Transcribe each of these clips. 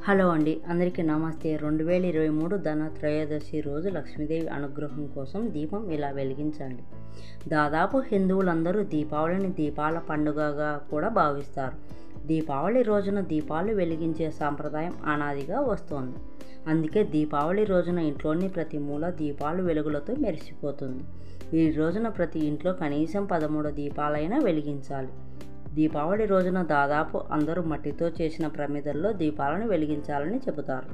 hello అండి అందరికీ నమస్తే రెండు వేల ఇరవై మూడు ధన త్రయోదశి రోజు లక్ష్మీదేవి అనుగ్రహం కోసం దీపం ఇలా వెలిగించండి దాదాపు హిందువులందరూ దీపావళిని దీపాల పండుగగా కూడా భావిస్తారు దీపావళి రోజున దీపాలు వెలిగించే సాంప్రదాయం అనాదిగా వస్తోంది అందుకే దీపావళి రోజున ఇంట్లోని ప్రతి మూల దీపాలు వెలుగులతో మెరిసిపోతుంది ఈ రోజున ప్రతి ఇంట్లో కనీసం పదమూడు దీపాలైనా వెలిగించాలి దీపావళి రోజున దాదాపు అందరూ మట్టితో చేసిన ప్రమిదల్లో దీపాలను వెలిగించాలని చెబుతారు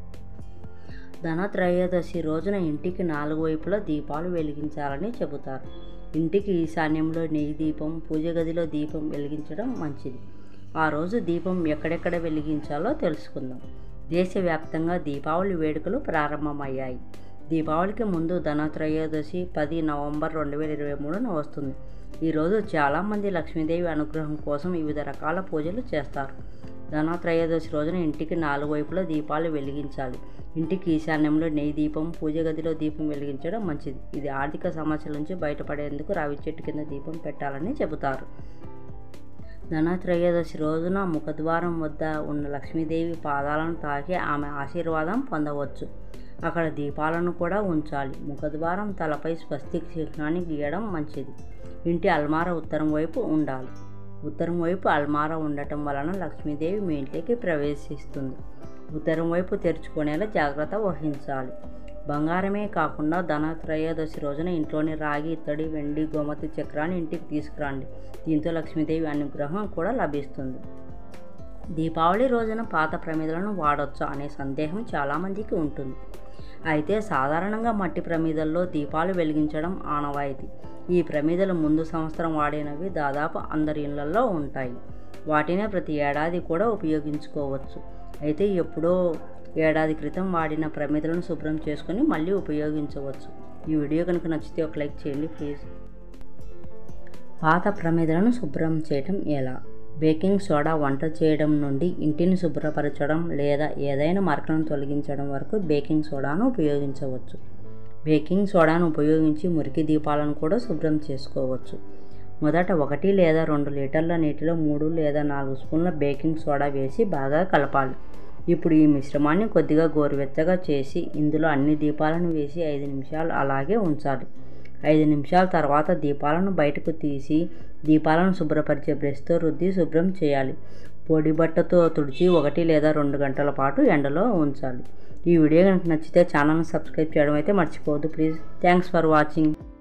ధనత్రయోదశి రోజున ఇంటికి నాలుగు వైపులా దీపాలు వెలిగించాలని చెబుతారు ఇంటికి ఈశాన్యంలో నెయ్యి దీపం పూజ గదిలో దీపం వెలిగించడం మంచిది ఆ రోజు దీపం ఎక్కడెక్కడ వెలిగించాలో తెలుసుకుందాం దేశవ్యాప్తంగా దీపావళి వేడుకలు ప్రారంభమయ్యాయి దీపావళికి ముందు ధనత్రయోదశి పది నవంబర్ రెండు వేల ఇరవై మూడున వస్తుంది ఈరోజు చాలామంది లక్ష్మీదేవి అనుగ్రహం కోసం వివిధ రకాల పూజలు చేస్తారు ధనత్రయోదశి రోజున ఇంటికి నాలుగు వైపులా దీపాలు వెలిగించాలి ఇంటికి ఈశాన్యంలో నెయ్యి దీపం పూజ గదిలో దీపం వెలిగించడం మంచిది ఇది ఆర్థిక సమస్యల నుంచి బయటపడేందుకు రావి చెట్టు కింద దీపం పెట్టాలని చెబుతారు ధనత్రయోదశి రోజున ముఖద్వారం వద్ద ఉన్న లక్ష్మీదేవి పాదాలను తాకి ఆమె ఆశీర్వాదం పొందవచ్చు అక్కడ దీపాలను కూడా ఉంచాలి ముఖద్వారం తలపై స్వస్తిక్ చిహ్నాన్ని గీయడం మంచిది ఇంటి అల్మార ఉత్తరం వైపు ఉండాలి ఉత్తరం వైపు అల్మారా ఉండటం వలన లక్ష్మీదేవి మీ ఇంటికి ప్రవేశిస్తుంది ఉత్తరం వైపు తెరుచుకునేలా జాగ్రత్త వహించాలి బంగారమే కాకుండా ధన త్రయోదశి రోజున ఇంట్లోని రాగి ఇత్తడి వెండి గోమతి చక్రాన్ని ఇంటికి తీసుకురండి దీంతో లక్ష్మీదేవి అనుగ్రహం కూడా లభిస్తుంది దీపావళి రోజున పాత ప్రమిదలను వాడొచ్చా అనే సందేహం చాలామందికి ఉంటుంది అయితే సాధారణంగా మట్టి ప్రమిదల్లో దీపాలు వెలిగించడం ఆనవాయితీ ఈ ప్రమిదలు ముందు సంవత్సరం వాడినవి దాదాపు అందరి ఇళ్లలో ఉంటాయి వాటినే ప్రతి ఏడాది కూడా ఉపయోగించుకోవచ్చు అయితే ఎప్పుడో ఏడాది క్రితం వాడిన ప్రమిదలను శుభ్రం చేసుకొని మళ్ళీ ఉపయోగించవచ్చు ఈ వీడియో కనుక నచ్చితే ఒక లైక్ చేయండి ప్లీజ్ పాత ప్రమిదలను శుభ్రం చేయటం ఎలా బేకింగ్ సోడా వంట చేయడం నుండి ఇంటిని శుభ్రపరచడం లేదా ఏదైనా మరకలను తొలగించడం వరకు బేకింగ్ సోడాను ఉపయోగించవచ్చు బేకింగ్ సోడాను ఉపయోగించి మురికి దీపాలను కూడా శుభ్రం చేసుకోవచ్చు మొదట ఒకటి లేదా రెండు లీటర్ల నీటిలో మూడు లేదా నాలుగు స్పూన్ల బేకింగ్ సోడా వేసి బాగా కలపాలి ఇప్పుడు ఈ మిశ్రమాన్ని కొద్దిగా గోరువెచ్చగా చేసి ఇందులో అన్ని దీపాలను వేసి ఐదు నిమిషాలు అలాగే ఉంచాలి ఐదు నిమిషాల తర్వాత దీపాలను బయటకు తీసి దీపాలను శుభ్రపరిచే బ్రష్తో రుద్ది శుభ్రం చేయాలి పొడి బట్టతో తుడిచి ఒకటి లేదా రెండు గంటల పాటు ఎండలో ఉంచాలి ఈ వీడియో కనుక నచ్చితే ఛానల్ని సబ్స్క్రైబ్ చేయడం అయితే మర్చిపోవద్దు ప్లీజ్ థ్యాంక్స్ ఫర్ వాచింగ్